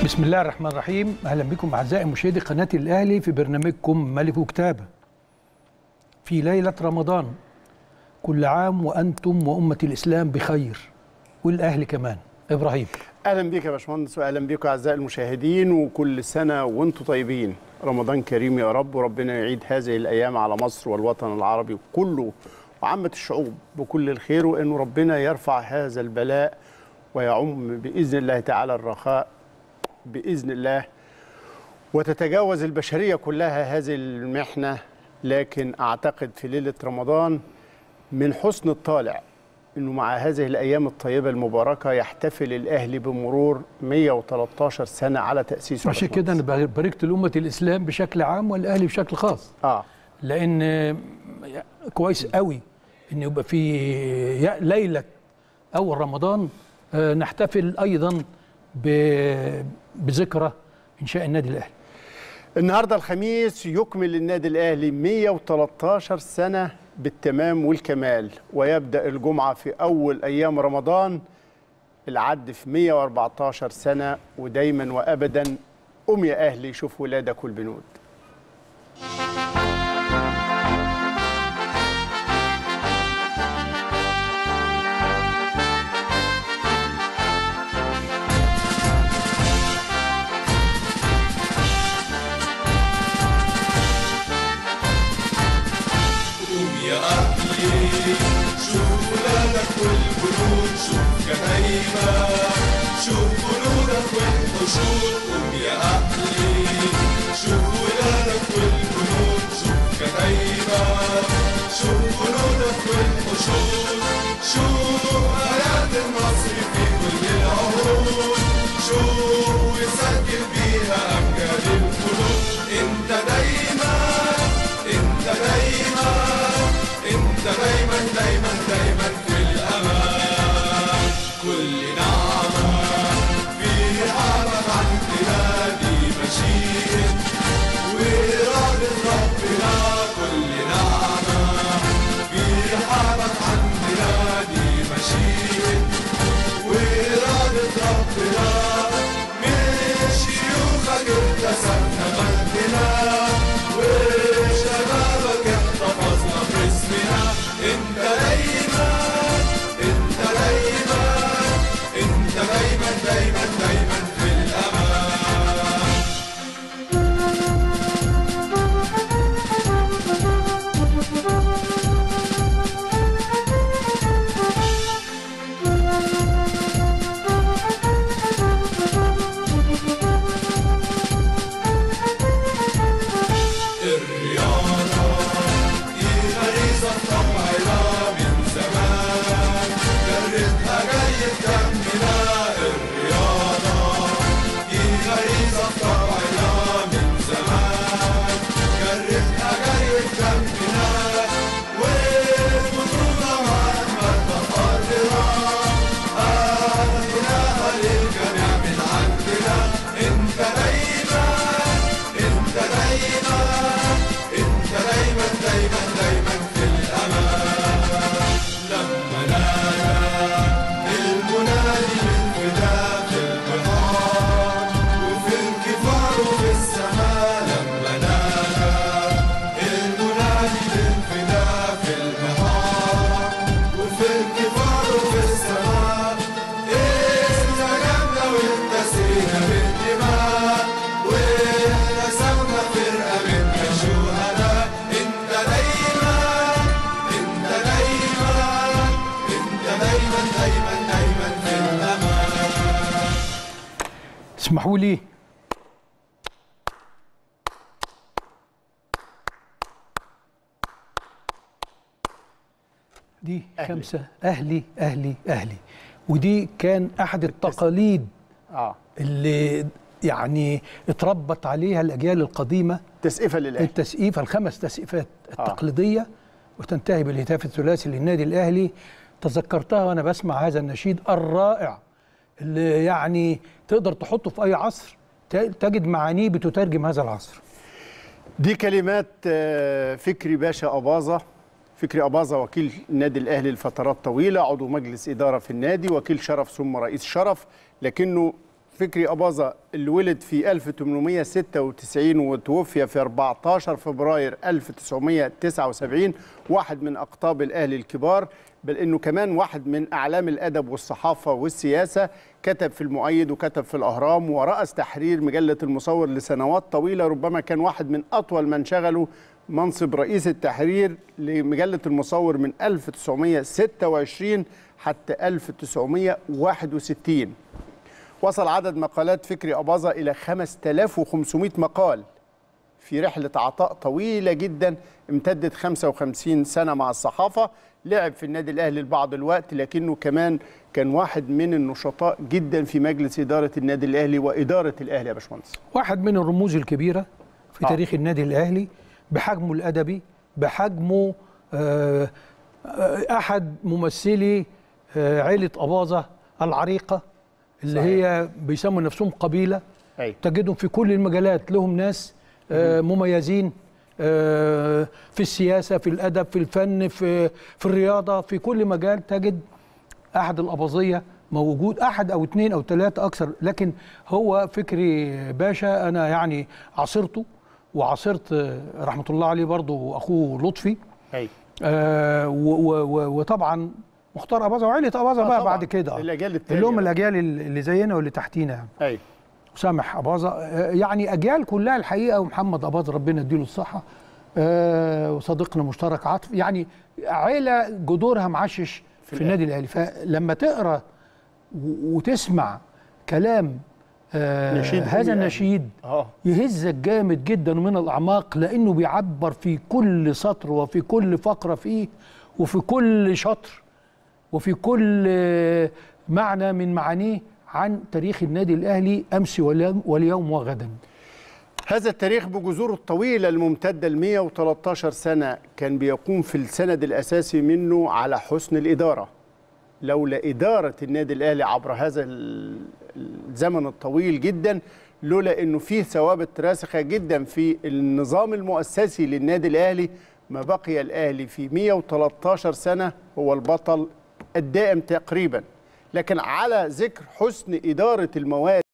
بسم الله الرحمن الرحيم اهلا بكم اعزائي مشاهدي قناه الاهلي في برنامجكم ملك كتابه في ليله رمضان كل عام وانتم وامه الاسلام بخير والاهلي كمان ابراهيم اهلا بيك يا باشمهندس واهلا بيكم اعزائي المشاهدين وكل سنه وانتم طيبين رمضان كريم يا رب وربنا يعيد هذه الايام على مصر والوطن العربي كله وعامه الشعوب بكل الخير وان ربنا يرفع هذا البلاء ويعم باذن الله تعالى الرخاء باذن الله وتتجاوز البشريه كلها هذه المحنه لكن اعتقد في ليله رمضان من حسن الطالع انه مع هذه الايام الطيبه المباركه يحتفل الاهلي بمرور 113 سنه على تاسيسه عشان كده انا باركت لامه الاسلام بشكل عام والاهلي بشكل خاص اه لان كويس قوي ان يبقى في ليله اول رمضان نحتفل ايضا بذكرى انشاء النادي الاهلي النهارده الخميس يكمل النادي الاهلي 113 سنه بالتمام والكمال ويبدا الجمعه في اول ايام رمضان العد في 114 سنه ودايما وابدا قوم يا اهلي شوف ولادك والبنود شوف ولادك والجنود شوف كتايبة شوف جنودك والحشود قوم يا أهلي شوف ولادك والجنود شوف كتايبة شوف جنودك والحشود شوف آيات النصر في كل العهود شوف وسجل بيها أمجاد القلوب أنت دايما أنت دايما انت دايما دايما دايما في الامان كل نعمة في حالك عن بلادي مشيت وإرادة ربنا كل نعمة في حالك عن بلادي مشيت وإرادة ربنا من شيوخك اكتسبنا مجدنا وشبابك احتفظنا باسمنا انت دايما انت دايما انت دايما دايما دايما في الامان الرياضة دي غريزة طبعنا من زمان جرتها جاي تكملنا الرياضة دي غريزة طبعنا من زمان جرتها جاي تكملنا والبطولة مهما تقررها أهدناها للجميع من عندنا انت دايما انت دايما انت دايما دايما دايما في الامان لما نادى المنادي بالفداء في البحار وفي الكفار وفي السماء لما نادى المنادي بالفداء في البحار وفي الكفار وفي السماء استجبنا واتسينا بالدماء واتسمنا فرقة من شهداء انت دايما انت دايما انت دايما دايما دايما في الامان اسمحوا لي دي أهلي. خمسة أهلي أهلي أهلي ودي كان أحد التقاليد اه اللي يعني اتربت عليها الأجيال القديمة تسقيفه للاهلي التسقيفة الخمس تسقيفات التقليدية وتنتهي بالهتاف الثلاثي للنادي الأهلي تذكرتها وأنا بسمع هذا النشيد الرائع اللي يعني تقدر تحطه في أي عصر ت- تجد معانيه بتترجم هذا العصر دي كلمات آه، فكري باشا أباظة فكري أباظة وكيل النادي الأهلي لفترات طويلة عضو مجلس إدارة في النادي وكيل شرف ثم رئيس شرف لكنه فكري أباظة اللي ولد في 1896 وتوفي في 14 فبراير 1979 واحد من أقطاب الأهلي الكبار بل إنه كمان واحد من أعلام الأدب والصحافة والسياسة كتب في المؤيد وكتب في الأهرام ورأس تحرير مجلة المصور لسنوات طويلة ربما كان واحد من أطول من شغلوا منصب رئيس التحرير لمجلة المصور من 1926 حتى 1961 وصل عدد مقالات فكري أباظة إلى 5500 مقال في رحلة عطاء طويلة جدا امتدت 55 سنة مع الصحافة لعب في النادي الأهلي لبعض الوقت لكنه كمان كان واحد من النشطاء جدا في مجلس إدارة النادي الأهلي وإدارة الأهلي يا باشمهندس واحد من الرموز الكبيرة في آه. تاريخ النادي الأهلي بحجمه الأدبي بحجمه آه، آه، أحد ممثلي آه، عيلة أباظة العريقة اللي صحيح. هي بيسموا نفسهم قبيلة أي تجدهم في كل المجالات لهم ناس آه، مميزين آه، في السياسة في الأدب في الفن في في الرياضة في كل مجال تجد أحد الأباظية موجود أحد أو اثنين أو ثلاثة أكثر لكن هو فكري باشا أنا يعني عاصرته وعاصرت آه، رحمة الله عليه برضه أخوه لطفي أي آه، و- و- و- وطبعا مختار أباظة وعيلة أباظة آه بقى طبعاً. بعد كده آه. الأجيال التانية اللي هم بقى. الأجيال اللي زينا واللي تحتينا يعني. أي سامح أباظة آه، يعني أجيال كلها الحقيقة ومحمد أباظة ربنا يديله الصحة آه، وصديقنا مشترك عاطف يعني عيلة جذورها معشش في, في النادي الأهلي فلما تقرأ و- وتسمع كلام آه نشيد هذا أمي النشيد اه يهزك جامد جدا من الأعماق لأنه بيعبر في كل سطر وفي كل فقرة فيه وفي كل شطر وفي كل آه، معنى من معانيه عن تاريخ النادي الأهلي أمس واليوم- واليوم وغدا هذا التاريخ بجذوره الطويلة الممتدة ل 113 سنة كان بيقوم في السند الأساسي منه على حسن الإدارة لولا إدارة النادي الأهلي عبر هذا ال- الزمن الطويل جدا لولا أنه فيه ثوابت راسخة جدا في النظام المؤسسي للنادي الأهلي ما بقي الأهلي في 113 سنة هو البطل الدائم تقريبا لكن على ذكر حسن إدارة المواد